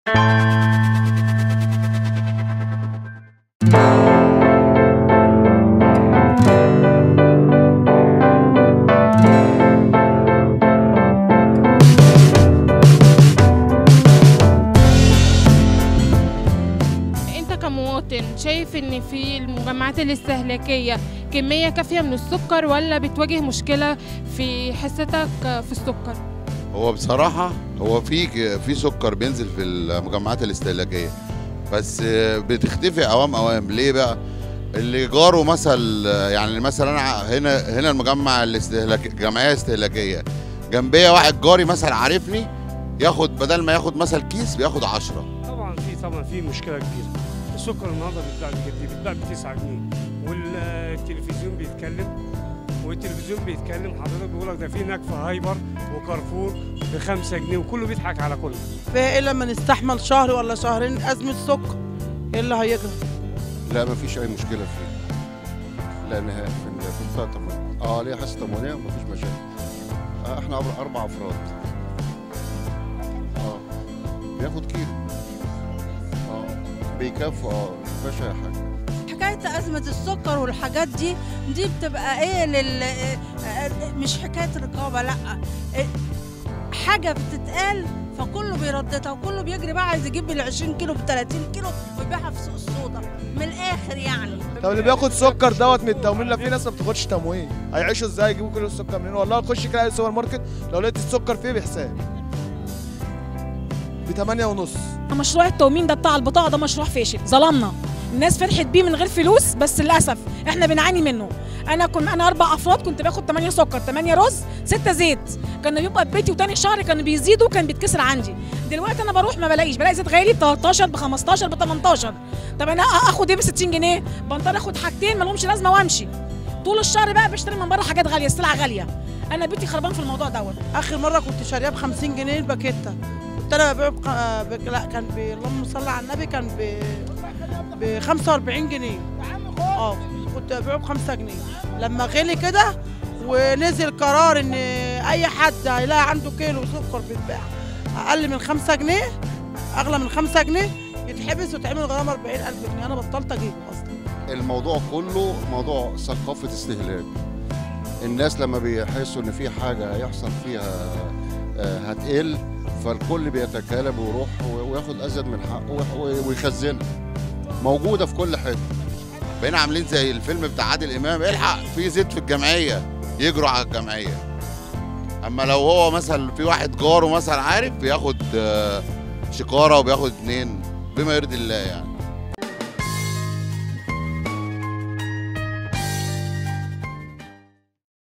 انت كمواطن شايف ان في المجمعات الاستهلاكيه كميه كافيه من السكر ولا بتواجه مشكله في حصتك في السكر هو بصراحة هو في في سكر بينزل في المجمعات الاستهلاكية بس بتختفي أوام أوام ليه بقى؟ اللي جاره مثل يعني مثلا أنا هنا هنا المجمع الاستهلاك الجمعية الاستهلاكية جنبية واحد جاري مثلا عارفني ياخد بدل ما ياخد مثلا كيس بياخد عشرة طبعا في طبعا في مشكله كبيره السكر النهارده بيتباع بجد بيتباع ب 9 جنيه والتلفزيون بيتكلم والتلفزيون بيتكلم حضرتك بيقول لك ده في هناك في هايبر وكارفور ب 5 جنيه وكله بيضحك على كله فيها ايه لما نستحمل شهر ولا شهرين ازمه سكر ايه اللي هيجرى لا ما فيش اي مشكله فيه لان هي في في الفئه التموينيه اه ليها حصه تموينيه وما فيش مشاكل آه احنا أربع- اربع افراد اه بياخد كيلو اه بيكفوا اه ما فيهاش اي حاجه حكاية أزمة السكر والحاجات دي دي بتبقى إيه لل آه، مش حكاية رقابة لأ إيه، حاجة بتتقال فكله بيرددها وكله بيجري بقى عايز يجيب ال 20 كيلو ب 30 كيلو ويبيعها في سوق السودا من الآخر يعني طب اللي بياخد سكر دوت من التموين لا في ناس ما بتاخدش تموين هيعيشوا ازاي يجيبوا كيلو السكر منين والله تخش كده اي سوبر ماركت لو لقيت السكر فيه بحساب ب 8 ونص مشروع التومين ده بتاع البطاقه ده مشروع فاشل ظلمنا الناس فرحت بيه من غير فلوس بس للاسف احنا بنعاني منه انا كنت انا اربع افراد كنت باخد 8 سكر 8 رز 6 زيت كانوا بيبقى في بيتي وتاني شهر كانوا بيزيدوا وكان بيتكسر عندي دلوقتي انا بروح ما بلاقيش بلاقي زيت غالي ب 13 ب 15 ب 18 طب انا اخد ايه ب 60 جنيه بضطر اخد حاجتين ما لهمش لازمه وامشي طول الشهر بقى بشتري من بره حاجات غاليه السلع غاليه انا بيتي خربان في الموضوع دوت اخر مره كنت شاريها ب 50 جنيه الباكيته كنت انا ببيعه بق... ب... لا كان ب... اللهم صل على النبي كان ب ب 45 جنيه اه كنت ببيعه ب 5 جنيه لما غلي كده ونزل قرار ان اي حد هيلاقي عنده كيلو سكر بيتباع اقل من 5 جنيه اغلى من 5 جنيه يتحبس ويتعمل غرامه 40000 جنيه انا بطلت اجيبه اصلا الموضوع كله موضوع ثقافه استهلاك الناس لما بيحسوا ان في حاجه هيحصل فيها آه، هتقل فالكل بيتكالب ويروح وياخد ازيد من حقه ويح- ويخزنها موجوده في كل حته بقينا عاملين زي الفيلم بتاع عادل إمام الحق في زيت في الجمعية يجروا على الجمعية أما لو هو مثلا في واحد جاره مثلا عارف بياخد آه، شكارة وبياخد اتنين بما يرضي الله يعني